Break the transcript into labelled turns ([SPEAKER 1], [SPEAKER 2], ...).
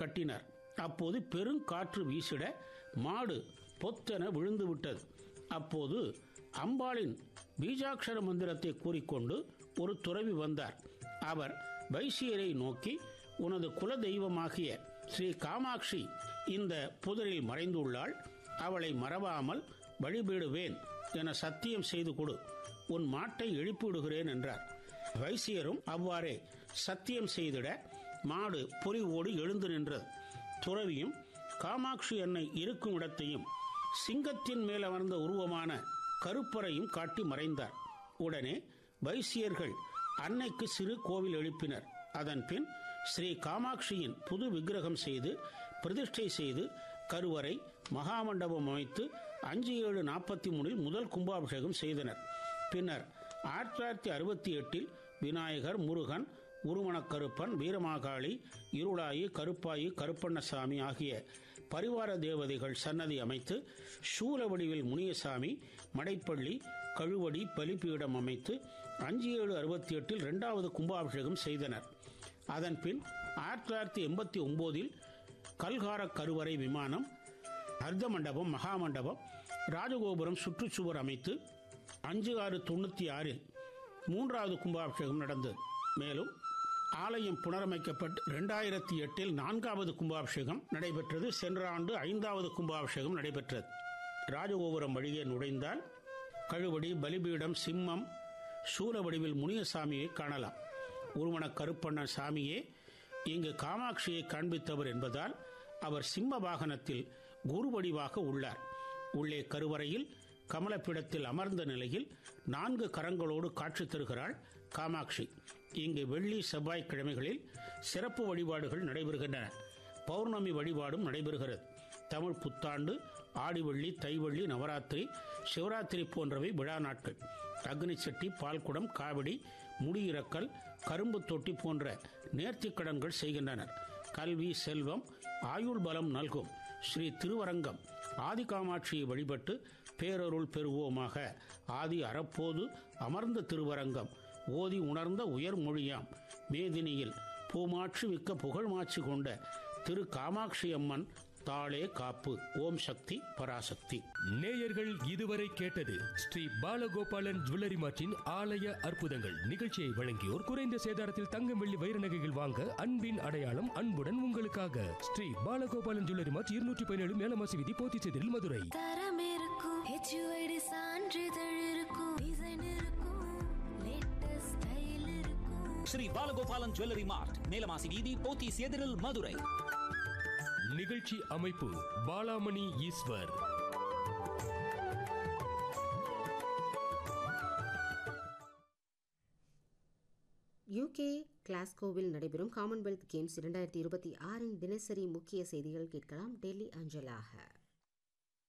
[SPEAKER 1] கட்டினார் அப்போது பெருங்காற்று வீசிட மாடு பொத்தென விழுந்து விட்டது அப்போது அம்பாளின் பீஜாட்சர மந்திரத்தை கூறிக்கொண்டு ஒரு துறவி வந்தார் அவர் வைசியரை நோக்கி உனது குல தெய்வமாகிய ஸ்ரீ காமாட்சி இந்த புதரில் மறைந்துள்ளாள் அவளை மறவாமல் வழிபடுவேன் என சத்தியம் செய்து கொடு உன் மாட்டை எழுப்பிவிடுகிறேன் என்றார் வைசியரும் அவ்வாறே சத்தியம் செய்திட மாடு பொறிவோடு எழுந்து நின்றது துறவியும் காமாட்சி அன்னை இருக்கும் இடத்தையும் சிங்கத்தின் மேல் அமர்ந்த உருவமான கருப்பறையும் காட்டி மறைந்தார் உடனே வைசியர்கள் அன்னைக்கு சிறு கோவில் எழுப்பினர் அதன் பின் ஸ்ரீ காமாட்சியின் புது விக்கிரகம் செய்து பிரதிஷ்டை செய்து கருவறை மகாமண்டபம் அமைத்து அஞ்சு ஏழு நாற்பத்தி மூணில் முதல் கும்பாபிஷேகம் செய்தனர் பின்னர் ஆயிரத்தி தொள்ளாயிரத்தி அறுபத்தி எட்டில் விநாயகர் முருகன் உருமணக்கருப்பன் வீரமாகாளி இருளாயி கருப்பாயி கருப்பண்ணசாமி ஆகிய பரிவார தேவதைகள் சன்னதி அமைத்து சூல வடிவில் முனியசாமி மடைப்பள்ளி கழுவடி பலிப்பீடம் அமைத்து அஞ்சு ஏழு அறுபத்தி எட்டில் இரண்டாவது கும்பாபிஷேகம் செய்தனர் அதன் பின் ஆயிரத்தி தொள்ளாயிரத்தி எண்பத்தி ஒன்பதில் கல்கார கருவறை விமானம் அர்த்த மண்டபம் மகாமண்டபம் ராஜகோபுரம் சுற்றுச்சுவர் அமைத்து அஞ்சு ஆறு தொண்ணூற்றி ஆறில் மூன்றாவது கும்பாபிஷேகம் நடந்தது மேலும் ஆலயம் புனரமைக்கப்பட்டு இரண்டாயிரத்தி எட்டில் நான்காவது கும்பாபிஷேகம் நடைபெற்றது சென்ற ஆண்டு ஐந்தாவது கும்பாபிஷேகம் நடைபெற்றது ராஜகோபுரம் வழியே நுழைந்தால் கழுவடி பலிபீடம் சிம்மம் சூல வடிவில் முனியசாமியை காணலாம் உருவன கருப்பண்ண சாமியே இங்கு காமாட்சியை காண்பித்தவர் என்பதால் அவர் சிம்ம வாகனத்தில் குரு வடிவாக உள்ளார் உள்ளே கருவறையில் கமலப்பீடத்தில் அமர்ந்த நிலையில் நான்கு கரங்களோடு காட்சி தருகிறாள் காமாட்சி இங்கு வெள்ளி செவ்வாய்க்கிழமைகளில் சிறப்பு வழிபாடுகள் நடைபெறுகின்றன பௌர்ணமி வழிபாடும் நடைபெறுகிறது தமிழ் புத்தாண்டு ஆடிவள்ளி தைவள்ளி நவராத்திரி சிவராத்திரி போன்றவை விழா நாட்கள் அக்னி சட்டி பால்குடம் காவடி முடியிறக்கல் கரும்பு தொட்டி போன்ற நேர்த்திக் கடன்கள் செய்கின்றனர் கல்வி செல்வம் ஆயுள் பலம் நல்கும் ஸ்ரீ திருவரங்கம் ஆதி காமாட்சியை வழிபட்டு பேரருள் பெறுவோமாக ஆதி அறப்போது அமர்ந்த திருவரங்கம் ஓதி உணர்ந்த உயர் மொழியாம் மேதினியில் பூமாட்சி மிக்க புகழ்மாட்சி கொண்ட திரு காமாட்சி அம்மன் தாளே காப்பு ஓம் சக்தி பராசக்தி
[SPEAKER 2] நேயர்கள் இதுவரை கேட்டது ஸ்ரீ பாலகோபாலன் ஜுவல்லரி மார்ட்டின் ஆலய அற்புதங்கள் நிகழ்ச்சியை வழங்கியோர் குறைந்த சேதாரத்தில் தங்கம் வெள்ளி வைர நகைகள் வாங்க அன்பின் அடையாளம் அன்புடன் உங்களுக்காக ஸ்ரீ பாலகோபாலன் ஜுவல்லரி மார்ட் இருநூற்றி பதினேழு மேலமாசி விதி போத்திச்செதில் மதுரை
[SPEAKER 3] தரம் இருக்கும் ஹெச்யூஐடி சான்றிதழ் இருக்கும் டிசைன் இருக்கும் லேட்டஸ்ட் ஸ்டைல் இருக்கும்
[SPEAKER 4] ஸ்ரீ பாலகோபாலன் ஜுவல்லரி மார்ட் மேலமாசி வீதி போத்தீஸ் எதிரில் மதுரை
[SPEAKER 2] நிகழ்ச்சி அமைப்பு பாலாமணி ஈஸ்வர்
[SPEAKER 5] யூகே கிளாஸ்கோவில் நடைபெறும் காமன்வெல்த் கேம்ஸ் இரண்டாயிரத்தி இருபத்தி ஆறின் தினசரி முக்கிய செய்திகள் கேட்கலாம் டெல்லி அஞ்சலாக